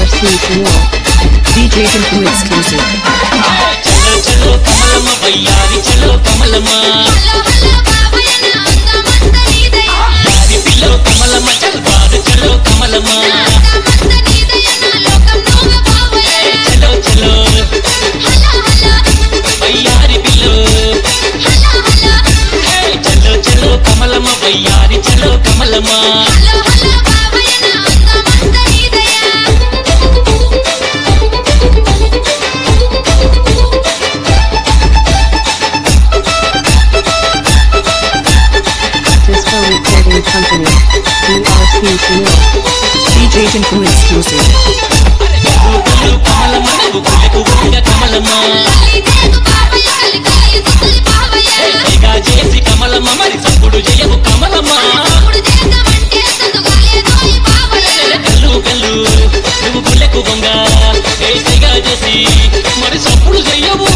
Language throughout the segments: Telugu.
DRC Sunil. DJ Tinku exclusive. చలో చలో కమలమ్మ వయ్యారి చలో కమలమ్మ యారి పిల్లో కమలమ్మ చల్వారు చలో కమలమ్మ చలో చలో వయ్యారి పిల్లో హే, చలో చలో కమలమ్మ వయ్యారి చలో Kamalamma Disco Recording Company. DRC Sunil. DJ Tinku exclusive. గుల్లు గుల్లు Kamalamma నువ్వు గుల్లెకు గుల్ల కమలమ్మ హే, పైగా చేసి కమలమ్మ మరి సప్పుడు జయవు కమలమ్మ గల్లు గల్లు నువ్వు గుల్లెకు బొంగ ఏసైగా చేసి మరి సప్పుడు చెయ్యవు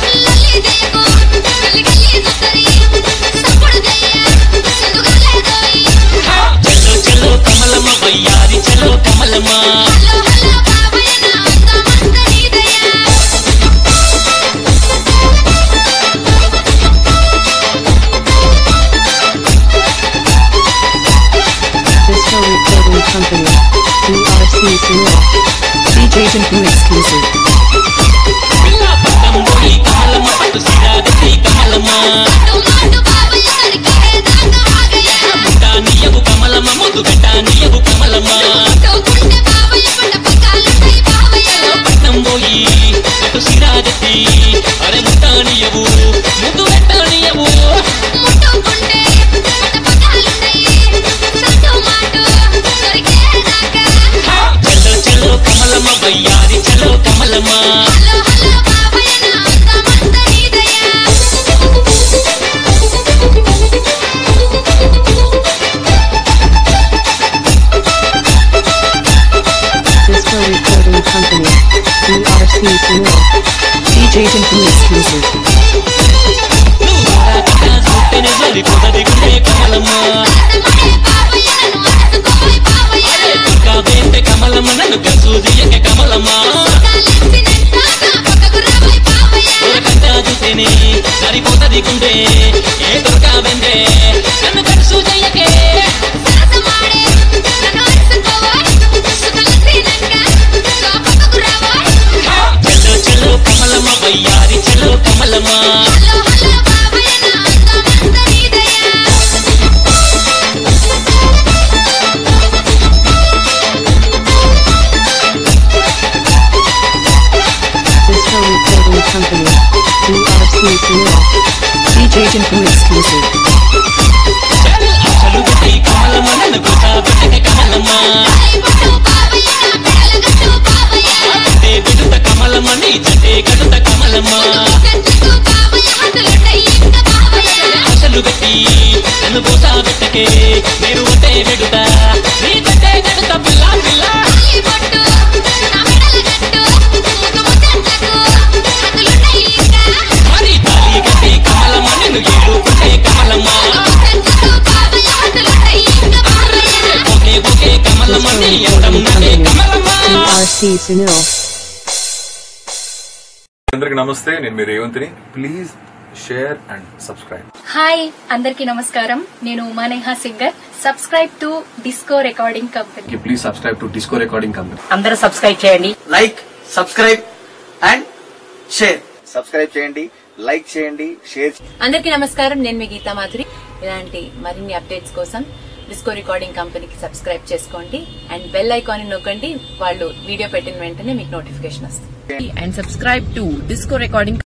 చలో చలో కమలమ్మ వయ్యారి చలో Kamalamma Disco Recording Company. DRC Sunil. DJ Tinku exclusive. పిల్ల పట్టం పోయి కమలమ్మ పట్టు సిరాగతి కమలమ్మ ముట్ట నీయవు కమలమ్మ ముద్దు గడ్డ నీయవు కమలమ్మ పట్టం పోయి పట్టు సిరాగతి అరే ముట్ట నీయవు ముద్దు గడ్డ నీయవు చలో చలో కమలమ్మ వయ్యారి చలో Kamalamma Disco Recording Company. DRC Sunil. DJ Tinku exclusive. నువ్వు రాకట చూస్తేనే సరిపోతది గుండె కమలమ్మ అరే పక్క వేస్తే కమలమ్మ నన్ను కసు దియక కమలమ్మ దొరకట్ట చూస్తేనే సరిపోతది గుండె ఏ దొరక వెందే నన్ను కసు చెయ్యకే చలో చలో కమలమ్మ వయ్యారి చలో Kamalamma Disco Recording Company. DRC Sunil. DJ Tinku exclusive. చల్ అసలు పెట్టి కమలమ్మ నన్ను కొసా పెట్టక కమలమ్మ అంటే బిడుత కమలమ్మ నీ చట్టే గడుత కమలమ్మ అసలు పెట్టి నన్ను కోసా పెట్టకే నేను ఒట్టే వెడుతా నీ చట్టే గడుత పిల్ల పిల్ల మరి తాళి కట్టి కమలమ్మ నిన్ను ఏడుకుంటే కమలమ్మ ఒకే ఒకే కమలమ్మ నీ ఎంతం నన్నే కమలమ్మ DRC Sunil. అందరికి నమస్తే నేను మీ రేవంత్ని please share and subscribe hi అందరికీ నమస్కారం నేను Umaneha singer subscribe to disco recording company please subscribe to disco recording company అందరూ సబ్స్క్రైబ్ చేయండి like subscribe and share subscribe చేయండి లైక్ చేయండి షేర్ అందరికీ నమస్కారం నేను మీ గీతా మాధురి ఇలాంటి మరిన్ని అప్డేట్స్ కోసం డిస్కో రికార్డింగ్ కంపెనీకి సబ్స్క్రైబ్ చేసుకోండి అండ్ బెల్ ఐకాన్ నొక్కండి వాళ్ళు వీడియో పెట్టిన వెంటనే మీకు నోటిఫికేషన్ వస్తుంది and subscribe to Disco Recording